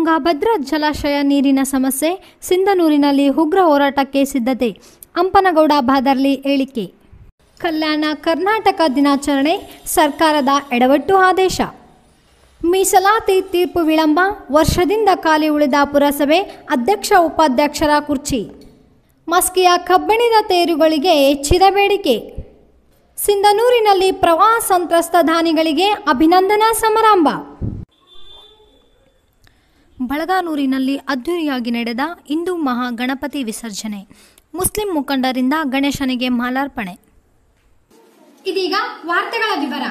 ತುಂಗಭದ್ರಾ ಜಲಾಶಯ ನೀರಿನ ಸಮಸ್ಯೆ ಸಿಂಧನೂರಿನಲ್ಲಿ ಉಗ್ರ ಹೋರಾಟಕ್ಕೆ ಸಿದ್ಧತೆ ಹಂಪನಗೌಡ ಬಾದರ್ಲಿ ಹೇಳಿಕೆ ಕಲ್ಯಾಣ ಕರ್ನಾಟಕ ದಿನಾಚರಣೆ ಸರ್ಕಾರದ ಎಡವಟ್ಟು ಆದೇಶ ಮೀಸಲಾತಿ ತೀರ್ಪು ವಿಳಂಬ ವರ್ಷದಿಂದ ಖಾಲಿ ಉಳಿದ ಪುರಸಭೆ ಅಧ್ಯಕ್ಷ ಉಪಾಧ್ಯಕ್ಷರ ಕುರ್ಚಿ ಮಸ್ಕಿಯ ಕಬ್ಬಿಣದ ತೇರುಗಳಿಗೆ ಹೆಚ್ಚಿದ ಬೇಡಿಕೆ ಸಿಂಧನೂರಿನಲ್ಲಿ ಪ್ರವಾಹ ಸಂತ್ರಸ್ತ ದಾನಿಗಳಿಗೆ ಅಭಿನಂದನಾ ಸಮಾರಂಭ ಬಳಗಾನೂರಿನಲ್ಲಿ ಅದ್ದೂರಿಯಾಗಿ ನಡೆದ ಹಿಂದೂ ಮಹಾಗಣಪತಿ ವಿಸರ್ಜನೆ ಮುಸ್ಲಿಂ ಮುಖಂಡರಿಂದ ಗಣೇಶನಿಗೆ ಮಾಲಾರ್ಪಣೆ ಇದೀಗ ವಾರ್ತೆಗಳ ವಿವರ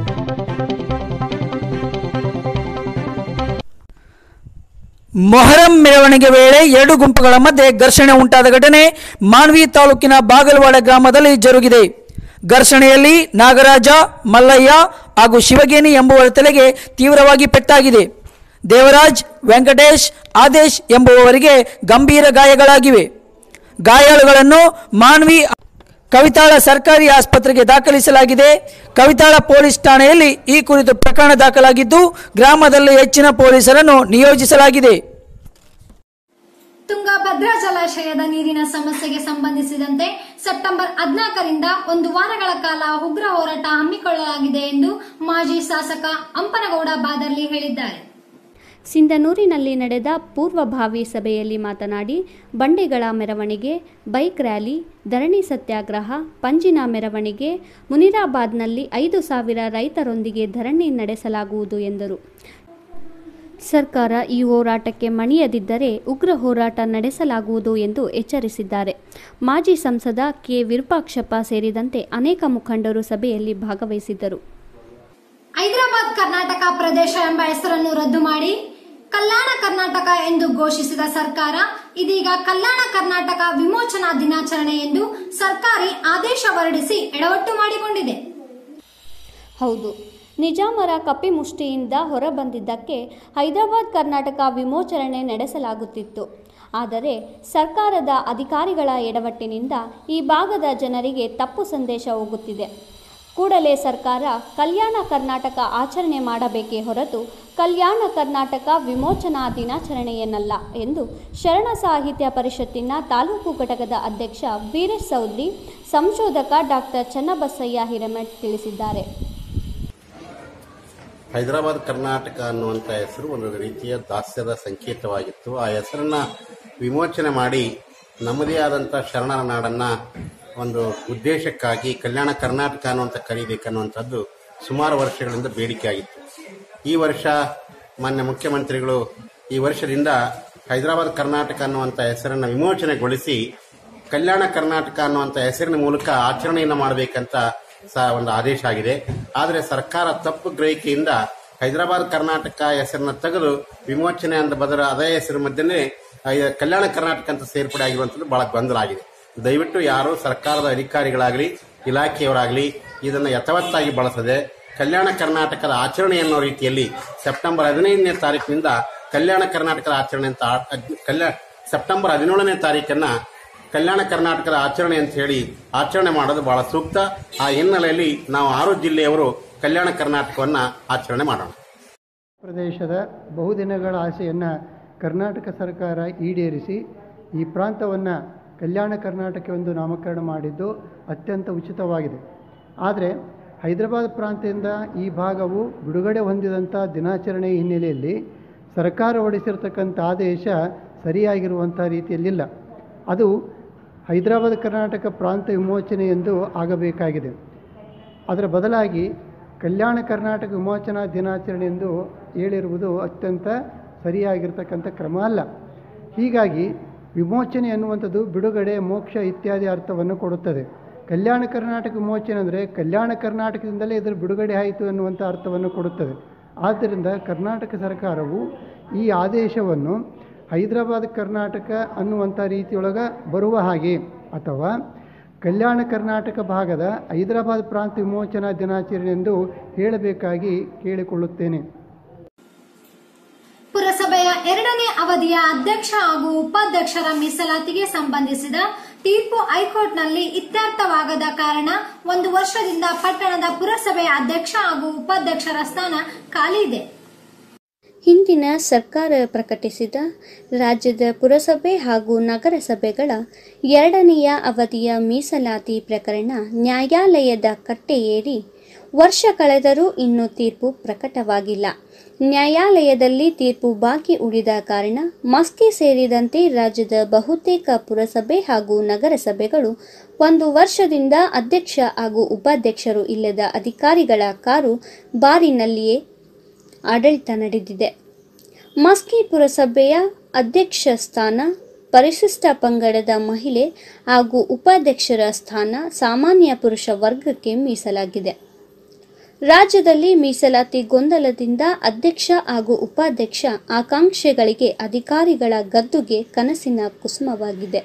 ಮೊಹರಂ ಮೆರವಣಿಗೆ ವೇಳೆ ಎರಡು ಗುಂಪುಗಳ ಮಧ್ಯೆ ಘರ್ಷಣೆ ಉಂಟಾದ ಘಟನೆ ಮಾನ್ವಿ ತಾಲೂಕಿನ ಬಾಗಲವಾಡ ಗ್ರಾಮದಲ್ಲಿ ಜರುಗಿದೆ ಘರ್ಷಣೆಯಲ್ಲಿ ನಾಗರಾಜ ಮಲ್ಲಯ್ಯ ಹಾಗೂ ಶಿವಗೇನಿ ಎಂಬುವರ ತಲೆಗೆ ತೀವ್ರವಾಗಿ ಪೆಟ್ಟಾಗಿದೆ ದೇವರಾಜ್ ವೆಂಕಟೇಶ್ ಆದೇಶ್ ಎಂಬುವವರಿಗೆ ಗಂಭೀರ ಗಾಯಗಳಾಗಿವೆ ಗಾಯಾಳುಗಳನ್ನು ಮಾನ್ವಿ ಕವಿತಾಳ ಸರ್ಕಾರಿ ಆಸ್ಪತ್ರೆಗೆ ದಾಖಲಿಸಲಾಗಿದೆ ಕವಿತಾಳ ಪೊಲೀಸ್ ಠಾಣೆಯಲ್ಲಿ ಈ ಕುರಿತು ಪ್ರಕರಣ ದಾಖಲಾಗಿದ್ದು ಗ್ರಾಮದಲ್ಲಿ ಹೆಚ್ಚಿನ ಪೊಲೀಸರನ್ನು ನಿಯೋಜಿಸಲಾಗಿದೆ ತುಂಗಭದ್ರಾ ಜಲಾಶಯದ ನೀರಿನ ಸಮಸ್ಯೆಗೆ ಸಂಬಂಧಿಸಿದಂತೆ ಸೆಪ್ಟೆಂಬರ್ ಹದಿನಾಲ್ಕರಿಂದ ಒಂದು ವಾರಗಳ ಕಾಲ ಉಗ್ರ ಹೋರಾಟ ಹಮ್ಮಿಕೊಳ್ಳಲಾಗಿದೆ ಎಂದು ಮಾಜಿ ಶಾಸಕ ಹಂಪನಗೌಡ ಬಾದರ್ಲಿ ಹೇಳಿದ್ದಾರೆ ಸಿಂಧನೂರಿನಲ್ಲಿ ನಡೆದ ಪೂರ್ವಭಾವಿ ಸಭೆಯಲ್ಲಿ ಮಾತನಾಡಿ ಬಂಡೆಗಳ ಮೆರವಣಿಗೆ ಬೈಕ್ ರ್ಯಾಲಿ ಧರಣಿ ಸತ್ಯಾಗ್ರಹ ಪಂಜಿನ ಮೆರವಣಿಗೆ ಮುನಿರಾಬಾದ್ನಲ್ಲಿ ಐದು ಸಾವಿರ ರೈತರೊಂದಿಗೆ ಧರಣಿ ನಡೆಸಲಾಗುವುದು ಎಂದರು ಸರ್ಕಾರ ಈ ಹೋರಾಟಕ್ಕೆ ಮಣಿಯದಿದ್ದರೆ ಉಗ್ರ ಹೋರಾಟ ನಡೆಸಲಾಗುವುದು ಎಂದು ಎಚ್ಚರಿಸಿದ್ದಾರೆ ಮಾಜಿ ಸಂಸದ ಕೆ ವಿರೂಪಾಕ್ಷಪ್ಪ ಸೇರಿದಂತೆ ಅನೇಕ ಮುಖಂಡರು ಸಭೆಯಲ್ಲಿ ಭಾಗವಹಿಸಿದ್ದರು ಹೈದರಾಬಾದ್ ಕರ್ನಾಟಕ ಪ್ರದೇಶ ಎಂಬ ಹೆಸರನ್ನು ರದ್ದು ಮಾಡಿ ಕಲ್ಯಾಣ ಕರ್ನಾಟಕ ಎಂದು ಘೋಷಿಸಿದ ಸರ್ಕಾರ ಇದೀಗ ಕಲ್ಯಾಣ ಕರ್ನಾಟಕ ವಿಮೋಚನಾ ದಿನಾಚರಣೆ ಎಂದು ಸರ್ಕಾರಿ ಆದೇಶ ಹೊರಡಿಸಿ ಎಡವಟ್ಟು ಮಾಡಿಕೊಂಡಿದೆ ಹೌದು ನಿಜಾಮರ ಕಪಿಮುಷ್ಟಿಯಿಂದ ಹೊರಬಂದಿದ್ದಕ್ಕೆ ಹೈದರಾಬಾದ್ ಕರ್ನಾಟಕ ವಿಮೋಚನೆ ನಡೆಸಲಾಗುತ್ತಿತ್ತು ಆದರೆ ಸರ್ಕಾರದ ಅಧಿಕಾರಿಗಳ ಎಡವಟ್ಟಿನಿಂದ ಈ ಭಾಗದ ಜನರಿಗೆ ತಪ್ಪು ಸಂದೇಶ ಹೋಗುತ್ತಿದೆ ಕೂಡಲೇ ಸರ್ಕಾರ ಕಲ್ಯಾಣ ಕರ್ನಾಟಕ ಆಚರಣೆ ಮಾಡಬೇಕೇ ಹೊರತು ಕಲ್ಯಾಣ ಕರ್ನಾಟಕ ವಿಮೋಚನಾ ದಿನಾಚರಣೆಯನ್ನಲ್ಲ ಎಂದು ಶರಣ ಸಾಹಿತ್ಯ ಪರಿಷತ್ತಿನ ತಾಲೂಕು ಘಟಕದ ಅಧ್ಯಕ್ಷ ವೀರೇಶ್ ಚೌಧರಿ ಸಂಶೋಧಕ ಡಾಕ್ಟರ್ ಚನ್ನಬಸಯ್ಯ ಹಿರೇಮಠ್ ತಿಳಿಸಿದ್ದಾರೆ ಹೈದರಾಬಾದ್ ಕರ್ನಾಟಕ ಅನ್ನುವಂಥ ಹೆಸರು ಒಂದು ರೀತಿಯ ದಾಸ್ಯದ ಸಂಕೇತವಾಗಿತ್ತು ಆ ಹೆಸರನ್ನ ವಿಮೋಚನೆ ಮಾಡಿ ನಮ್ಮದೇ ಆದಂಥ ಶರಣರ ನಾಡನ್ನ ಒಂದು ಉದ್ದೇಶಕ್ಕಾಗಿ ಕಲ್ಯಾಣ ಕರ್ನಾಟಕ ಅನ್ನುವಂಥ ಕರೀಬೇಕನ್ನುವಂಥದ್ದು ಸುಮಾರು ವರ್ಷಗಳಿಂದ ಬೇಡಿಕೆ ಆಗಿತ್ತು ಈ ವರ್ಷ ಮಾನ್ಯ ಮುಖ್ಯಮಂತ್ರಿಗಳು ಈ ವರ್ಷದಿಂದ ಹೈದರಾಬಾದ್ ಕರ್ನಾಟಕ ಅನ್ನುವಂಥ ಹೆಸರನ್ನ ವಿಮೋಚನೆಗೊಳಿಸಿ ಕಲ್ಯಾಣ ಕರ್ನಾಟಕ ಅನ್ನುವಂಥ ಹೆಸರಿನ ಮೂಲಕ ಆಚರಣೆಯನ್ನು ಮಾಡಬೇಕಂತ ಸಹ ಒಂದು ಆದೇಶ ಆಗಿದೆ ಆದರೆ ಸರ್ಕಾರ ತಪ್ಪು ಗ್ರಹಿಕೆಯಿಂದ ಹೈದರಾಬಾದ್ ಕರ್ನಾಟಕ ಹೆಸರನ್ನ ತೆಗೆದು ವಿಮೋಚನೆ ಅಂತ ಬದಲು ಅದೇ ಹೆಸರು ಮಧ್ಯೆ ಕಲ್ಯಾಣ ಕರ್ನಾಟಕ ಅಂತ ಸೇರ್ಪಡೆ ಆಗಿರುವಂಥದ್ದು ಬಹಳ ಗೊಂದಲ ಆಗಿದೆ ದಯವಿಟ್ಟು ಯಾರು ಸರ್ಕಾರದ ಅಧಿಕಾರಿಗಳಾಗಲಿ ಇಲಾಖೆಯವರಾಗಲಿ ಇದನ್ನು ಯಥಾವತ್ತಾಗಿ ಬಳಸದೆ ಕಲ್ಯಾಣ ಕರ್ನಾಟಕದ ಆಚರಣೆ ಅನ್ನೋ ರೀತಿಯಲ್ಲಿ ಸೆಪ್ಟೆಂಬರ್ ಹದಿನೈದನೇ ತಾರೀಕಿನಿಂದ ಕಲ್ಯಾಣ ಕರ್ನಾಟಕದ ಆಚರಣೆ ಅಂತ ಆ- ಅದ್- ಕಲ್ಯಾಣ ಸೆಪ್ಟೆಂಬರ್ ಹದಿನೇಳನೇ ತಾರೀಕನ್ನ ಕಲ್ಯಾಣ ಕರ್ನಾಟಕದ ಆಚರಣೆ ಅಂತ ಹೇಳಿ ಆಚರಣೆ ಮಾಡೋದು ಬಹಳ ಸೂಕ್ತ ಆ ಹಿನ್ನೆಲೆಯಲ್ಲಿ ನಾವು ಆರು ಜಿಲ್ಲೆಯವರು ಕಲ್ಯಾಣ ಕರ್ನಾಟಕವನ್ನ ಆಚರಣೆ ಮಾಡೋಣ ಪ್ರದೇಶದ ಬಹುದಿನಗಳ ಆಸೆಯನ್ನು ಕರ್ನಾಟಕ ಸರ್ಕಾರ ಈಡೇರಿಸಿ ಈ ಪ್ರಾಂತವನ್ನು ಕಲ್ಯಾಣ ಕರ್ನಾಟಕವೆಂದು ನಾಮಕರಣ ಮಾಡಿದ್ದು ಅತ್ಯಂತ ಉಚಿತವಾಗಿದೆ ಆದರೆ ಹೈದರಾಬಾದ್ ಪ್ರಾಂತ್ಯದಿಂದ ಈ ಭಾಗವು ಬಿಡುಗಡೆ ಹೊಂದಿದಂಥ ದಿನಾಚರಣೆ ಹಿನ್ನೆಲೆಯಲ್ಲಿ ಸರ್ಕಾರ ಹೊರಡಿಸಿರ್ತಕ್ಕಂಥ ಆದೇಶ ಸರಿಯಾಗಿರುವಂಥ ರೀತಿಯಲ್ಲಿಲ್ಲ ಅದು ಹೈದರಾಬಾದ್ ಕರ್ನಾಟಕ ಪ್ರಾಂತ ವಿಮೋಚನೆ ಎಂದು ಆಗಬೇಕಾಗಿದೆ ಅದರ ಬದಲಾಗಿ ಕಲ್ಯಾಣ ಕರ್ನಾಟಕ ವಿಮೋಚನಾ ದಿನಾಚರಣೆ ಎಂದು ಹೇಳಿರುವುದು ಅತ್ಯಂತ ಸರಿಯಾಗಿರ್ತಕ್ಕಂಥ ಕ್ರಮ ಅಲ್ಲ ಹೀಗಾಗಿ ವಿಮೋಚನೆ ಅನ್ನುವಂಥದ್ದು ಬಿಡುಗಡೆ ಮೋಕ್ಷ ಇತ್ಯಾದಿ ಅರ್ಥವನ್ನು ಕೊಡುತ್ತದೆ ಕಲ್ಯಾಣ ಕರ್ನಾಟಕ ವಿಮೋಚನೆ ಅಂದರೆ ಕಲ್ಯಾಣ ಕರ್ನಾಟಕದಿಂದಲೇ ಇದರ ಬಿಡುಗಡೆ ಆಯಿತು ಎನ್ನುವಂಥ ಅರ್ಥವನ್ನು ಕೊಡುತ್ತದೆ ಆದ್ದರಿಂದ ಕರ್ನಾಟಕ ಸರ್ಕಾರವು ಈ ಆದೇಶವನ್ನು ಹೈದರಾಬಾದ್ ಕರ್ನಾಟಕ ಅನ್ನುವಂಥ ರೀತಿಯೊಳಗೆ ಬರುವ ಹಾಗೆ ಅಥವಾ ಕಲ್ಯಾಣ ಕರ್ನಾಟಕ ಭಾಗದ ಹೈದರಾಬಾದ್ ಪ್ರಾಂತ ವಿಮೋಚನಾ ದಿನಾಚರಣೆ ಎಂದು ಹೇಳಬೇಕಾಗಿ ಕೇಳಿಕೊಳ್ಳುತ್ತೇನೆ ಪುರಸಭೆಯ ಎರಡನೇ ಅವಧಿಯ ಅಧ್ಯಕ್ಷ ಹಾಗೂ ಉಪಾಧ್ಯಕ್ಷರ ಮೀಸಲಾತಿಗೆ ಸಂಬಂಧಿಸಿದ ತೀರ್ಪು ಹೈಕೋರ್ಟ್ನಲ್ಲಿ ಇತ್ಯರ್ಥವಾಗದ ಕಾರಣ ಒಂದು ವರ್ಷದಿಂದ ಪಟ್ಟಣದ ಪುರಸಭೆಯ ಅಧ್ಯಕ್ಷ ಹಾಗೂ ಉಪಾಧ್ಯಕ್ಷರ ಸ್ಥಾನ ಖಾಲಿ ಇದೆ ಹಿಂದಿನ ಸರ್ಕಾರ ಪ್ರಕಟಿಸಿದ ರಾಜ್ಯದ ಪುರಸಭೆ ಹಾಗೂ ನಗರಸಭೆಗಳ ಎರಡನೆಯ ಅವಧಿಯ ಮೀಸಲಾತಿ ಪ್ರಕರಣ ನ್ಯಾಯಾಲಯದ ಕಟ್ಟೆಯೇರಿ ವರ್ಷ ಕಳೆದರೂ ಇನ್ನೂ ತೀರ್ಪು ಪ್ರಕಟವಾಗಿಲ್ಲ ನ್ಯಾಯಾಲಯದಲ್ಲಿ ತೀರ್ಪು ಬಾಕಿ ಉಳಿದ ಕಾರಣ ಮಸ್ಕಿ ಸೇರಿದಂತೆ ರಾಜ್ಯದ ಬಹುತೇಕ ಪುರಸಭೆ ಹಾಗೂ ನಗರಸಭೆಗಳು ಒಂದು ವರ್ಷದಿಂದ ಅಧ್ಯಕ್ಷ ಹಾಗೂ ಉಪಾಧ್ಯಕ್ಷರು ಇಲ್ಲದ ಅಧಿಕಾರಿಗಳ ಕಾರು ಬಾರಿನಲ್ಲಿಯೇ ಆಡಳಿತ ನಡೆದಿದೆ ಮಸ್ಕಿ ಪುರಸಭೆಯ ಅಧ್ಯಕ್ಷ ಸ್ಥಾನ ಪರಿಶಿಷ್ಟ ಪಂಗಡದ ಮಹಿಳೆ ಹಾಗೂ ಉಪಾಧ್ಯಕ್ಷರ ಸ್ಥಾನ ಸಾಮಾನ್ಯ ಪುರುಷ ವರ್ಗಕ್ಕೆ ಮೀಸಲಾಗಿದೆ ರಾಜ್ಯದಲ್ಲಿ ಮೀಸಲಾತಿ ಗೊಂದಲದಿಂದ ಅಧ್ಯಕ್ಷ ಹಾಗೂ ಉಪಾಧ್ಯಕ್ಷ ಆಕಾಂಕ್ಷೆಗಳಿಗೆ ಅಧಿಕಾರಿಗಳ ಗದ್ದುಗೆ ಕನಸಿನ ಕುಸುಮವಾಗಿದೆ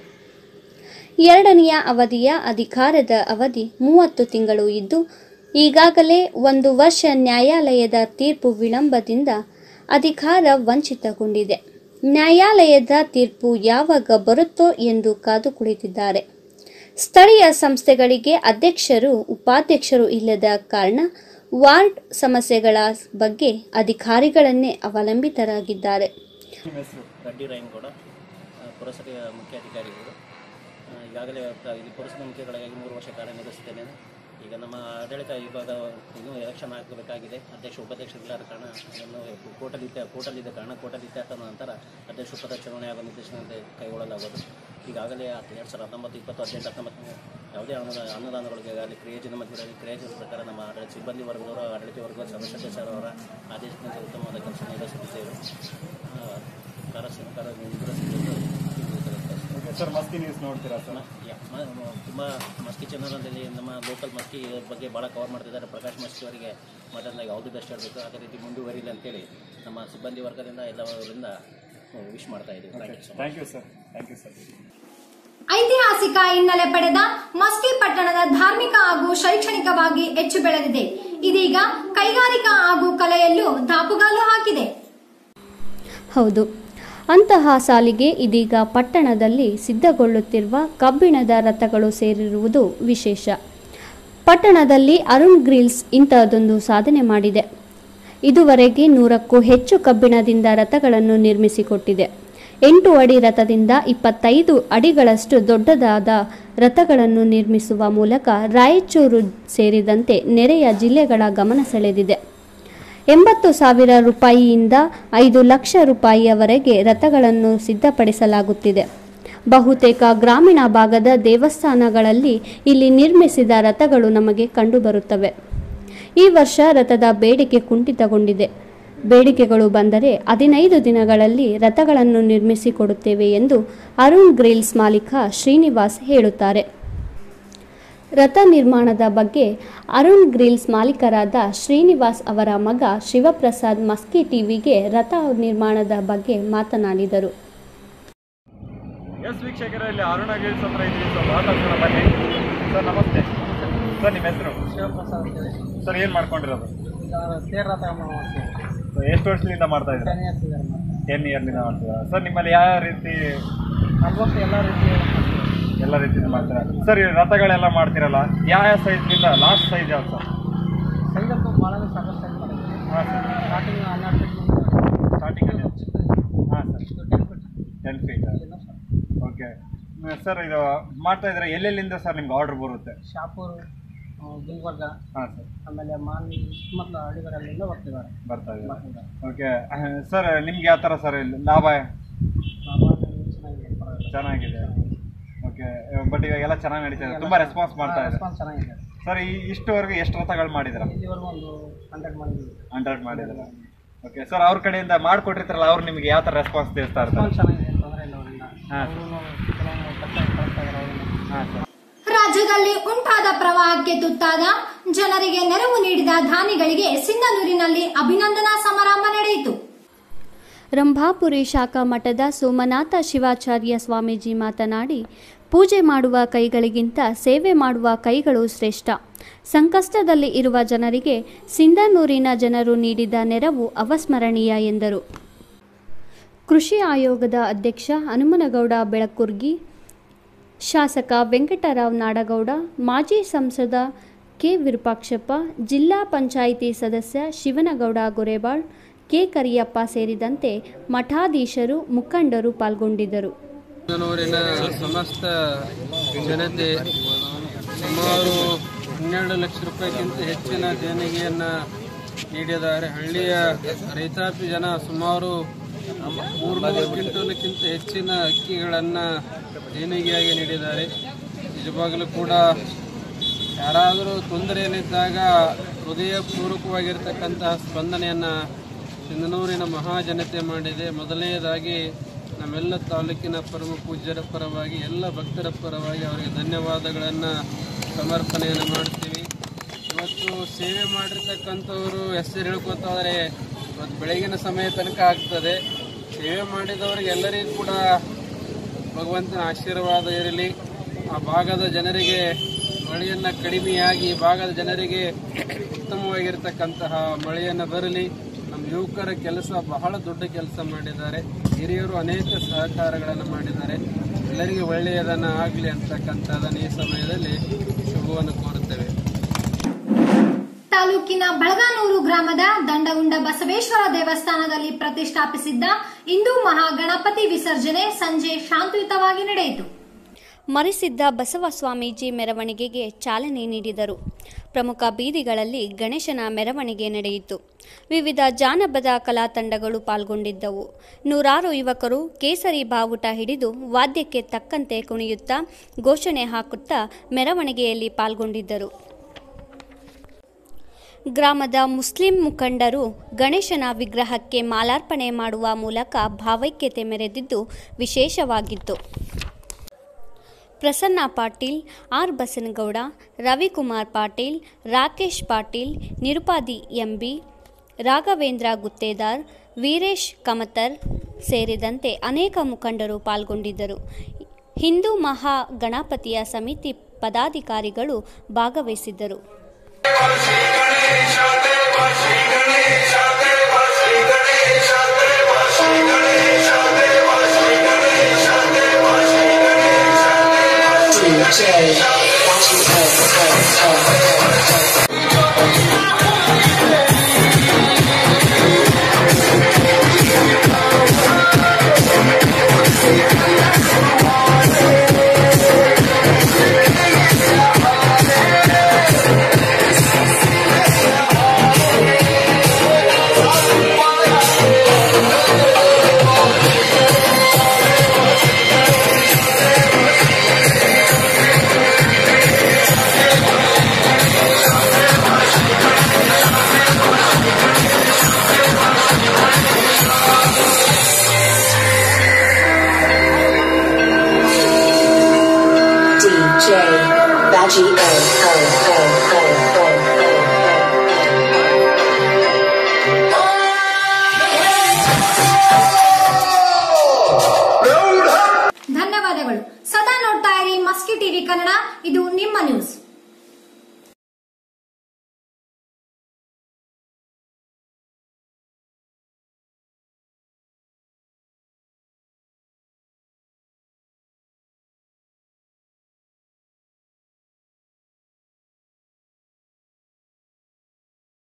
ಎರಡನೆಯ ಅವಧಿಯ ಅಧಿಕಾರದ ಅವಧಿ ಮೂವತ್ತು ತಿಂಗಳು ಇದ್ದು ಈಗಾಗಲೇ ಒಂದು ವರ್ಷ ನ್ಯಾಯಾಲಯದ ತೀರ್ಪು ವಿಳಂಬದಿಂದ ಅಧಿಕಾರ ವಂಚಿತಗೊಂಡಿದೆ ನ್ಯಾಯಾಲಯದ ತೀರ್ಪು ಯಾವಾಗ ಬರುತ್ತೋ ಎಂದು ಕಾದು ಕುಳಿತಿದ್ದಾರೆ ಸ್ಥಳೀಯ ಸಂಸ್ಥೆಗಳಿಗೆ ಅಧ್ಯಕ್ಷರು ಉಪಾಧ್ಯಕ್ಷರು ಇಲ್ಲದ ಕಾರಣ ವಾರ್ಡ್ ಸಮಸ್ಯೆಗಳ ಬಗ್ಗೆ ಅಧಿಕಾರಿಗಳನ್ನೇ ಅವಲಂಬಿತರಾಗಿದ್ದಾರೆ ನಿಮ್ಮ ಹೆಸರು ರೆಡ್ಡಿ ರಾಯನಗೌಡ ಆ, ಪುರಸಭೆಯ ಮುಖ್ಯಾಧಿಕಾರಿಗಳು ಆ, ಈಗಾಗಲೇ ಪ್ರ- ಇಲ್ಲಿ ಪುರಸಭೆ ಮುಖ್ಯಗಳಾಗಿ ಮೂರು ವರ್ಷ ಕಾರ್ಯನಿರ್ವಹಿಸುತ್ತೇನೆ ಈಗ ನಮ್ಮ ಆಡಳಿತ ವಿಭಾಗ ಇನ್ನೂ ಎಲೆಕ್ಷನ್ ಆಗಬೇಕಾಗಿದೆ ಅಧ್ಯಕ್ಷ ಉಪಾಧ್ಯಕ್ಷರಿಲ್ಲದ ಕಾರಣ ಅದನ್ನು ಕೋರ್ಟಲ್ಲಿ ಇತ್ಯ ಕೋರ್ಟಲ್ಲಿದ್ದ ಕಾರಣ ಕೋರ್ಟಲ್ಲಿ ಇತ್ಯರ್ಥ ನಂತರ ಅಧ್ಯಕ್ಷ ಉಪಾಧ್ಯಕ್ಷ ಚುನಾವಣೆ ಆಗೋ ನಿರ್ದೇಶನದಂತೆ ಕೈಗೊಳ್ಳಲಾಗುವುದು ಈಗಾಗಲೇ ಹತ್ತು ಎರಡು ಸಾವಿರದ ಹತ್ತೊಂಬತ್ತು ಇಪ್ಪತ್ತು ಹದಿನೆಂಟು ಹತ್ತೊಂಬತ್ತು ಯಾವುದೇ ಅನುದಾನ ಅನುದಾನಗಳಿಗೆ ಆಗಲಿ ಕ್ರಿಯೋಜನ ಮಧ್ಯದಲ್ಲಿ ಕ್ರಿಯೋಜನ ಪ್ರಕಾರ ನಮ್ಮ ಆಡಳಿತ ಸಿಬ್ಬಂದಿ ವರ್ಗದವರ ಆಡಳಿತ ವರ್ಗದ ಸದಸ್ಯರವರ ಆದೇಶದಂತೆ ಉತ್ತಮವಾದ ಕೆಲಸ ನಿರ್ವಹಿಸುತ್ತಿದ್ದೇವೆ ಆ, ಕಾರ ಸರ್ಕಾರ ನಿರ್ವಹಿಸುತ್ತಿದ್ದು ಸರ್ ಮಸ್ತಿ ನ್ಯೂಸ್ ನೋಡ್ತೀರಾ ಸರ್ ತುಂಬ ಮಸ್ಕಿ ಚಾನಲಲ್ಲಿ ನಮ್ಮ ಲೋಕಲ್ ಮಸ್ಕಿ ಬಗ್ಗೆ ಭಾಳ ಕವರ್ ಮಾಡ್ತಿದ್ದಾರೆ ಪ್ರಕಾಶ್ ಮಸ್ಕಿ ಅವರಿಗೆ ಮೊದಲನಾಗಿ ಯಾವುದು ಬೆಸ್ಟ್ ಹೇಳಬೇಕು ಅದೇ ರೀತಿ ಮುಂದುವರಿಲಿ ಅಂತೇಳಿ ನಮ್ಮ ಸಿಬ್ಬಂದಿ ವರ್ಗದಿಂದ ಎಲ್ಲವರಿಂದ ವಿಶ್ ಮಾಡ್ತಾ ಇದ್ದೀವಿ thank you so much thank you sir thank you sir ಐತಿಹಾಸಿಕ ಹಿನ್ನೆಲೆ ಪಡೆದ ಮಸ್ಕಿ ಪಟ್ಟಣದ ಧಾರ್ಮಿಕ ಹಾಗೂ ಶೈಕ್ಷಣಿಕವಾಗಿ ಹೆಚ್ಚು ಬೆಳೆದಿದೆ ಇದೀಗ ಕೈಗಾರಿಕಾ ಹಾಗೂ ಕಲೆಯಲ್ಲೂ ದಾಪುಗಾಲು ಹಾಕಿದೆ ಹೌದು ಅಂತಹ ಸಾಲಿಗೆ ಇದೀಗ ಪಟ್ಟಣದಲ್ಲಿ ಸಿದ್ಧಗೊಳ್ಳುತ್ತಿರುವ ಕಬ್ಬಿಣದ ರಥಗಳು ಸೇರಿರುವುದು ವಿಶೇಷ ಪಟ್ಟಣದಲ್ಲಿ ಅರುಣ್ ಗ್ರಿಲ್ಸ್ ಇಂತಹದೊಂದು ಸಾಧನೆ ಮಾಡಿದೆ ಇದುವರೆಗೆ ನೂರಕ್ಕೂ ಹೆಚ್ಚು ಕಬ್ಬಿಣದಿಂದ ರಥಗಳನ್ನು ನಿರ್ಮಿಸಿಕೊಟ್ಟಿದೆ ಎಂಟು ಅಡಿ ರಥದಿಂದ ಇಪ್ಪತ್ತೈದು ಅಡಿಗಳಷ್ಟು ದೊಡ್ಡದಾದ ರಥಗಳನ್ನು ನಿರ್ಮಿಸುವ ಮೂಲಕ ರಾಯಚೂರು ಸೇರಿದಂತೆ ನೆರೆಯ ಜಿಲ್ಲೆಗಳ ಗಮನ ಸೆಳೆದಿದೆ ಎಂಬತ್ತು ಸಾವಿರ ರೂಪಾಯಿಯಿಂದ ಐದು ಲಕ್ಷ ರೂಪಾಯಿಯವರೆಗೆ ರಥಗಳನ್ನು ಸಿದ್ಧಪಡಿಸಲಾಗುತ್ತಿದೆ ಬಹುತೇಕ ಗ್ರಾಮೀಣ ಭಾಗದ ದೇವಸ್ಥಾನಗಳಲ್ಲಿ ಇಲ್ಲಿ ನಿರ್ಮಿಸಿದ ರಥಗಳು ನಮಗೆ ಕಂಡುಬರುತ್ತವೆ ಈ ವರ್ಷ ರಥದ ಬೇಡಿಕೆ ಕುಂಠಿತಗೊಂಡಿದೆ ಬೇಡಿಕೆಗಳು ಬಂದರೆ ಹದಿನೈದು ದಿನಗಳಲ್ಲಿ ರಥಗಳನ್ನು ನಿರ್ಮಿಸಿಕೊಡುತ್ತೇವೆ ಎಂದು ಅರುಣ್ ಗ್ರಿಲ್ಸ್ ಮಾಲೀಕ ಶ್ರೀನಿವಾಸ್ ಹೇಳುತ್ತಾರೆ ರಥ ನಿರ್ಮಾಣದ ಬಗ್ಗೆ ಅರುಣ್ ಗ್ರಿಲ್ಸ್ ಮಾಲೀಕರಾದ ಶ್ರೀನಿವಾಸ್ ಅವರ ಮಗ ಶಿವಪ್ರಸಾದ್ ಮಸ್ಕಿ ಟಿವಿಗೆ ರಥ ನಿರ್ಮಾಣದ ಬಗ್ಗೆ ಮಾತನಾಡಿದರು ಎಸ್ ವೀಕ್ಷಕರ ಇಲ್ಲಿ ಅರುಣ ಗಿಲ್ಸ್ ಹತ್ರ ಇದ್ದೀವಿ ಸೊ ಮಾತಾಡ್ಸೋಣ ಬನ್ನಿ ಸರ್ ನಮಸ್ತೆ ಸರ್ ನಿಮ್ಮ ಹೆಸರು ಶಿವಪ್ರಸಾದ್ ಅಂತೇಳಿ ಸರ್ ಏನು ಮಾಡ್ಕೊಂಡಿರೋದು ತೇರ್ ರಥ ಮಾಡ್ತೀವಿ So, ಎಷ್ಟು ವರ್ಷದಿಂದ ಮಾಡ್ತಾ ಇದ್ದೀರಾ ಟೆನ್ ಇಯರ್ಸ್ ಇದ್ದಾರೆ ಟೆನ್ ಇಯರ್ನಿಂದ ಮಾಡ್ತೀರಾ ಸರ್ ನಿಮ್ಮಲ್ಲಿ ಯಾವ ರೀತಿ ಆಲ್ಮೋಸ್ಟ್ ಎಲ್ಲ ರೀತಿಯ ಎಲ್ಲ ರೀತಿಯಿಂದ ಮಾಡ್ತೀರಾ ಸರ್ ಈ ರಥಗಳೆಲ್ಲ ಮಾಡ್ತೀರಲ್ಲ ಯಾವ ಯಾವ ಸೈಜ್ನಿಂದ ಲಾಸ್ಟ್ ಸೈಜ್ ಯಾವ್ದು ಸರ್ ಸೈಜಂತೂ ಭಾಳ ಸಾಕಷ್ಟು ಸೈಜ್ ಮಾಡಿದ್ವಿ ಹಾಂ ಸರ್ ಸ್ಟಾರ್ಟಿಂಗ್ ಹನ್ನೆರಡು ಫೀಟ್ ಸ್ಟಾರ್ಟಿಂಗಲ್ಲಿ ಹಾಂ sir ten feet ten feet okay sir ಇದು ಮಾಡ್ತಾ ಇದ್ರೆ ಎಲ್ಲೆಲ್ಲಿಂದ ಸರ್ ನಿಮ್ಗೆ ಆರ್ಡರ್ ಬರುತ್ತೆ ಶಾಪೂರು ಆ, ಗುಲ್ಬರ್ಗ ಹಾಂ ಸರ್ ಆಮೇಲೆ ಮಾನ್ವಿ ಸುತ್ತಮುತ್ತಲ ಹಳ್ಳಿಗಳಲ್ಲಿಂದ ಬರ್ತಿದ್ದಾರೆ ಬರ್ತಾ ಇದೆ ಬರ್ತಿದ್ದಾರೆ ಓಕೆ ಸರ್ ನಿಮ್ಗೆ ಯಾವ ಥರ ಸರ್ ಇಲ್ಲಿ ಲಾಭ ಲಾಭ ಚೆನ್ನಾಗಿದೆ ಪರವಾಗಿಲ್ಲ. ಚೆನ್ನಾಗಿದೆ ಓಕೆ ಬಟ್ ಇವಾಗ ಎಲ್ಲ ಚೆನ್ನಾಗಿ ನಡೀತಾ ಇದೆ ತುಂಬ ರೆಸ್ಪಾನ್ಸ್ ಮಾಡ್ತಾ ಇದೆ ರೆಸ್ಪಾನ್ಸ್ ಚೆನ್ನಾಗಿದೆ ಸರ್ ಈ ಇಷ್ಟುವರೆಗೂ ಎಷ್ಟು ರಥಗಳು ಮಾಡಿದ್ರ ಇಲ್ಲಿವರೆಗೂ ಒಂದು ಹಂಡ್ರೆಡ್ ಮಾಡಿದ್ವಿ ಹಂಡ್ರೆಡ್ ಮಾಡಿದ್ರ ಓಕೆ ಸರ್ ಅವ್ರ ಕಡೆಯಿಂದ ಮಾಡ್ಕೊಟ್ಟಿರ್ತಾರಲ್ಲ ಅವ್ರು ನಿಮ್ಗೆ ಯಾವ ಥರ ರೆಸ್ಪಾನ್ಸ್ ತಿಳಿಸ್ತಾ ಇರ್ತಾರೆ ರೆಸ್ಪಾನ್ಸ್ ಚೆನ್ನಾಗಿದೆ ತೊಂದರೆ ಇಲ್ಲ ಅವರಿಂದ ಹಾಂ. ಅವರು ಕೆಲವೊಂದು ಕಷ್ಟ ಕಳಿಸ್ತಾ ಇದ್ದಾರೆ ಅವ್ರನ್ನ ಹಾಂ ಸರ್ ರಾಜ್ಯದಲ್ಲಿ ಉಂಟಾದ ಪ್ರವಾಹಕ್ಕೆ ತುತ್ತಾದ ಜನರಿಗೆ ನೆರವು ನೀಡಿದ ದಾನಿಗಳಿಗೆ ಸಿಂಧನೂರಿನಲ್ಲಿ ಅಭಿನಂದನಾ ಸಮಾರಂಭ ನಡೆಯಿತು ರಂಭಾಪುರಿ ಶಾಖಾ ಮಠದ ಸೋಮನಾಥ ಶಿವಾಚಾರ್ಯ ಸ್ವಾಮೀಜಿ ಮಾತನಾಡಿ ಪೂಜೆ ಮಾಡುವ ಕೈಗಳಿಗಿಂತ ಸೇವೆ ಮಾಡುವ ಕೈಗಳು ಶ್ರೇಷ್ಠ ಸಂಕಷ್ಟದಲ್ಲಿ ಇರುವ ಜನರಿಗೆ ಸಿಂಧನೂರಿನ ಜನರು ನೀಡಿದ ನೆರವು ಅವಸ್ಮರಣೀಯ ಎಂದರು ಕೃಷಿ ಆಯೋಗದ ಅಧ್ಯಕ್ಷ ಹನುಮನಗೌಡ ಬೆಳಕುರ್ಗಿ ಶಾಸಕ ವೆಂಕಟರಾವ್ ನಾಡಗೌಡ ಮಾಜಿ ಸಂಸದ ಕೆ ವಿರೂಪಾಕ್ಷಪ್ಪ ಜಿಲ್ಲಾ ಪಂಚಾಯಿತಿ ಸದಸ್ಯ ಶಿವನಗೌಡ ಗೊರೆಬಾಳ್ ಕೆ ಕರಿಯಪ್ಪ ಸೇರಿದಂತೆ ಮಠಾಧೀಶರು ಮುಖಂಡರು ಪಾಲ್ಗೊಂಡಿದ್ದರು ಊರಿನ ಸಮಸ್ತ ಜನತೆ ಸುಮಾರು ಹನ್ನೆರಡು ಲಕ್ಷ ರೂಪಾಯಿಗಿಂತ ಹೆಚ್ಚಿನ ದೇಣಿಗೆಯನ್ನು ನೀಡಿದ್ದಾರೆ ಹಳ್ಳಿಯ ರೈತಾಪಿ ಜನ ಸುಮಾರು ಮೂರ್ನೂರು ಕ್ವಿಂಟಲ್ಕ್ಕಿಂತ ಹೆಚ್ಚಿನ ಅಕ್ಕಿಗಳನ್ನು ದೇಣಿಗೆಯಾಗಿ ನೀಡಿದ್ದಾರೆ ನಿಜವಾಗಲೂ ಕೂಡ ಯಾರಾದರೂ ತೊಂದರೆಯಲ್ಲಿದ್ದಾಗ ಹೃದಯಪೂರ್ವಕವಾಗಿರ್ತಕ್ಕಂತಹ ಸ್ಪಂದನೆಯನ್ನು ಸಿಂಧನೂರಿನ ಮಹಾಜನತೆ ಮಾಡಿದೆ ಮೊದಲನೆಯದಾಗಿ ನಮ್ಮೆಲ್ಲ ತಾಲೂಕಿನ ಪರಮ ಪೂಜ್ಯರ ಪರವಾಗಿ ಎಲ್ಲ ಭಕ್ತರ ಪರವಾಗಿ ಅವರಿಗೆ ಧನ್ಯವಾದಗಳನ್ನು ಸಮರ್ಪಣೆಯನ್ನು ಮಾಡ್ತೀವಿ ಇವತ್ತು ಸೇವೆ ಮಾಡಿರ್ತಕ್ಕಂಥವರು ಹೆಸರು ಹೇಳ್ಕೊತಾದ್ರೆ ಇವತ್ತು ಬೆಳಗಿನ ಸಮಯ ತನಕ ಆಗ್ತದೆ ಸೇವೆ ಮಾಡಿದವರಿಗೆ ಎಲ್ಲರಿಗೂ ಕೂಡ ಭಗವಂತನ ಆಶೀರ್ವಾದ ಇರಲಿ ಆ ಭಾಗದ ಜನರಿಗೆ ಮಳೆಯನ್ನು ಕಡಿಮೆಯಾಗಿ ಈ ಭಾಗದ ಜನರಿಗೆ ಉತ್ತಮವಾಗಿರ್ತಕ್ಕಂತಹ ಮಳೆಯನ್ನು ಬರಲಿ ನಮ್ಮ ಯುವಕರ ಕೆಲಸ ಬಹಳ ದೊಡ್ಡ ಕೆಲಸ ಮಾಡಿದ್ದಾರೆ ಹಿರಿಯರು ಅನೇಕ ಸಹಕಾರಗಳನ್ನು ಮಾಡಿದ್ದಾರೆ ಎಲ್ಲರಿಗೂ ಒಳ್ಳೆಯದನ್ನು ಆಗಲಿ ಅಂತಕ್ಕಂಥದ್ದನ್ನು ಈ ಸಮಯದಲ್ಲಿ ಶುಭವನ್ನು ಕೋರುತ್ತೇವೆ ತಾಲೂಕಿನ ಬಳಗಾನೂರು ಗ್ರಾಮದ ದಂಡಗುಂಡ ಬಸವೇಶ್ವರ ದೇವಸ್ಥಾನದಲ್ಲಿ ಪ್ರತಿಷ್ಠಾಪಿಸಿದ್ದ ಹಿಂದೂ ಮಹಾಗಣಪತಿ ವಿಸರ್ಜನೆ ಸಂಜೆ ಶಾಂತಿಯುತವಾಗಿ ನಡೆಯಿತು ಮರಿಸಿದ್ದ ಬಸವ ಸ್ವಾಮೀಜಿ ಮೆರವಣಿಗೆಗೆ ಚಾಲನೆ ನೀಡಿದರು ಪ್ರಮುಖ ಬೀದಿಗಳಲ್ಲಿ ಗಣೇಶನ ಮೆರವಣಿಗೆ ನಡೆಯಿತು ವಿವಿಧ ಜಾನಪದ ಕಲಾ ತಂಡಗಳು ಪಾಲ್ಗೊಂಡಿದ್ದವು ನೂರಾರು ಯುವಕರು ಕೇಸರಿ ಬಾವುಟ ಹಿಡಿದು ವಾದ್ಯಕ್ಕೆ ತಕ್ಕಂತೆ ಕುಣಿಯುತ್ತಾ ಘೋಷಣೆ ಹಾಕುತ್ತಾ ಮೆರವಣಿಗೆಯಲ್ಲಿ ಪಾಲ್ಗೊಂಡಿದ್ದರು ಗ್ರಾಮದ ಮುಸ್ಲಿಂ ಮುಖಂಡರು ಗಣೇಶನ ವಿಗ್ರಹಕ್ಕೆ ಮಾಲಾರ್ಪಣೆ ಮಾಡುವ ಮೂಲಕ ಭಾವೈಕ್ಯತೆ ಮೆರೆದಿದ್ದು ವಿಶೇಷವಾಗಿತ್ತು ಪ್ರಸನ್ನ ಪಾಟೀಲ್ ಆರ್ ಬಸನಗೌಡ ರವಿಕುಮಾರ್ ಪಾಟೀಲ್ ರಾಕೇಶ್ ಪಾಟೀಲ್ ನಿರುಪಾದಿ ಎಂಬಿ ರಾಘವೇಂದ್ರ ಗುತ್ತೇದಾರ್ ವೀರೇಶ್ ಕಮತರ್ ಸೇರಿದಂತೆ ಅನೇಕ ಮುಖಂಡರು ಪಾಲ್ಗೊಂಡಿದ್ದರು ಹಿಂದೂ ಮಹಾ ಗಣಪತಿಯ ಸಮಿತಿ ಪದಾಧಿಕಾರಿಗಳು ಭಾಗವಹಿಸಿದ್ದರು DJ Baji O O O O O ಧನ್ಯವಾದಗಳು ಸದಾ ನೋಡ್ತಾ ಇರಿ ಮಸ್ಕಿ ಟಿವಿ ಕನ್ನಡ ಇದು ನಿಮ್ಮ ನ್ಯೂಸ್